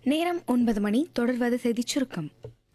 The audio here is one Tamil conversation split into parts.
நேரம் ஒன்பது மணி தொடர்வது செய்திச் சுருக்கம்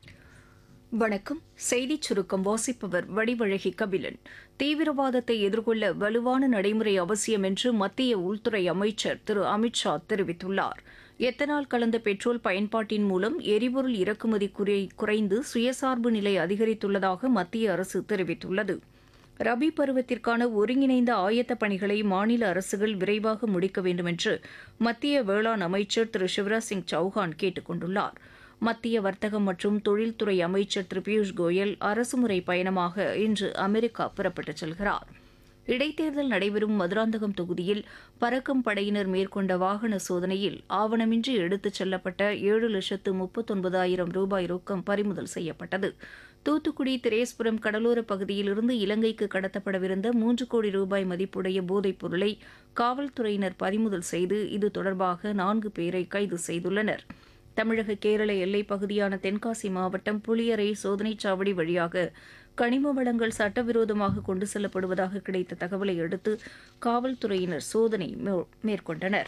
வணக்கம் செய்திச் சுருக்கம் வாசிப்பவர் வடிவழகி கபிலன் தீவிரவாதத்தை எதிர்கொள்ள வலுவான நடைமுறை அவசியம் என்று மத்திய உள்துறை அமைச்சர் திரு அமித்ஷா தெரிவித்துள்ளார் எத்தனால் கலந்த பெட்ரோல் பயன்பாட்டின் மூலம் எரிபொருள் இறக்குமதி குறை- குறைந்து சுயசார்பு நிலை அதிகரித்துள்ளதாக மத்திய அரசு தெரிவித்துள்ளது ரபி பருவத்திற்கான ஒருங்கிணைந்த ஆயத்த பணிகளை மாநில அரசுகள் விரைவாக முடிக்க வேண்டும் என்று மத்திய வேளாண் அமைச்சர் திரு சிவராஜ் சிங் சௌஹான் கேட்டுக் கொண்டுள்ளார் மத்திய வர்த்தகம் மற்றும் தொழில்துறை அமைச்சர் திரு பியூஷ் கோயல் அரசுமுறை பயணமாக இன்று அமெரிக்கா புறப்பட்டுச் செல்கிறார் இடைத்தேர்தல் நடைபெறும் மதுராந்தகம் தொகுதியில் பறக்கும் படையினர் மேற்கொண்ட வாகன சோதனையில் ஆவணமின்றி எடுத்துச் செல்லப்பட்ட ஏழு லட்சத்து முப்பத்தொன்பதாயிரம் ரூபாய் ரொக்கம் பறிமுதல் செய்யப்பட்டது தூத்துக்குடி திரேஸ்புரம் கடலோர பகுதியிலிருந்து இலங்கைக்கு கடத்தப்படவிருந்த மூன்று கோடி ரூபாய் மதிப்புடைய போதைப் பொருளை காவல்துறையினர் பறிமுதல் செய்து இது தொடர்பாக நான்கு பேரை கைது செய்துள்ளனர் தமிழக கேரள எல்லைப் பகுதியான தென்காசி மாவட்டம் புளியரை சோதனைச் சாவடி வழியாக கனிம வளங்கள் சட்டவிரோதமாக கொண்டு செல்லப்படுவதாக கிடைத்த தகவலை அடுத்து காவல்துறையினர் சோதனை மே- மேற்கொண்டனர்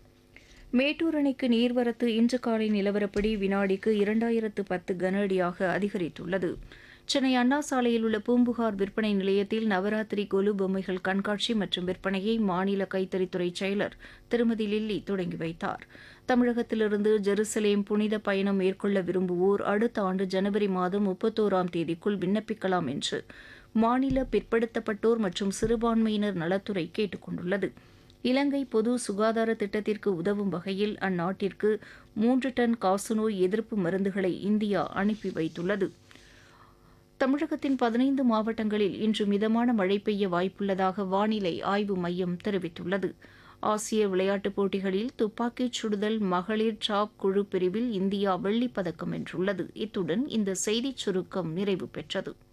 மேட்டூர் அணைக்கு நீர்வரத்து இன்று காலை நிலவரப்படி வினாடிக்கு இரண்டாயிரத்து பத்து கன அடியாக அதிகரித்துள்ளது சென்னை அண்ணா சாலையில் உள்ள பூம்புகார் விற்பனை நிலையத்தில் நவராத்திரி கொலு பொம்மைகள் கண்காட்சி மற்றும் விற்பனையை மாநில கைத்தறித்துறை செயலர் திருமதி லில்லி தொடங்கி வைத்தார் தமிழகத்திலிருந்து ஜெருசலேம் புனித பயணம் மேற்கொள்ள விரும்புவோர் அடுத்த ஆண்டு ஜனவரி மாதம் முப்பத்தோராம் தேதிக்குள் விண்ணப்பிக்கலாம் என்று மாநில பிற்படுத்தப்பட்டோர் மற்றும் சிறுபான்மையினர் நலத்துறை கேட்டுக் கொண்டுள்ளது இலங்கை பொது சுகாதார திட்டத்திற்கு உதவும் வகையில் அந்நாட்டிற்கு மூன்று டன் காசநோய் எதிர்ப்பு மருந்துகளை இந்தியா அனுப்பி வைத்துள்ளது தமிழகத்தின் பதினைந்து மாவட்டங்களில் இன்று மிதமான மழை பெய்ய வாய்ப்புள்ளதாக வானிலை ஆய்வு மையம் தெரிவித்துள்ளது ஆசிய விளையாட்டுப் போட்டிகளில் துப்பாக்கிச் சுடுதல் மகளிர் டாப் குழு பிரிவில் இந்தியா வெள்ளிப் பதக்கம் வென்றுள்ளது இத்துடன் இந்த செய்திச் சுருக்கம் நிறைவு பெற்றது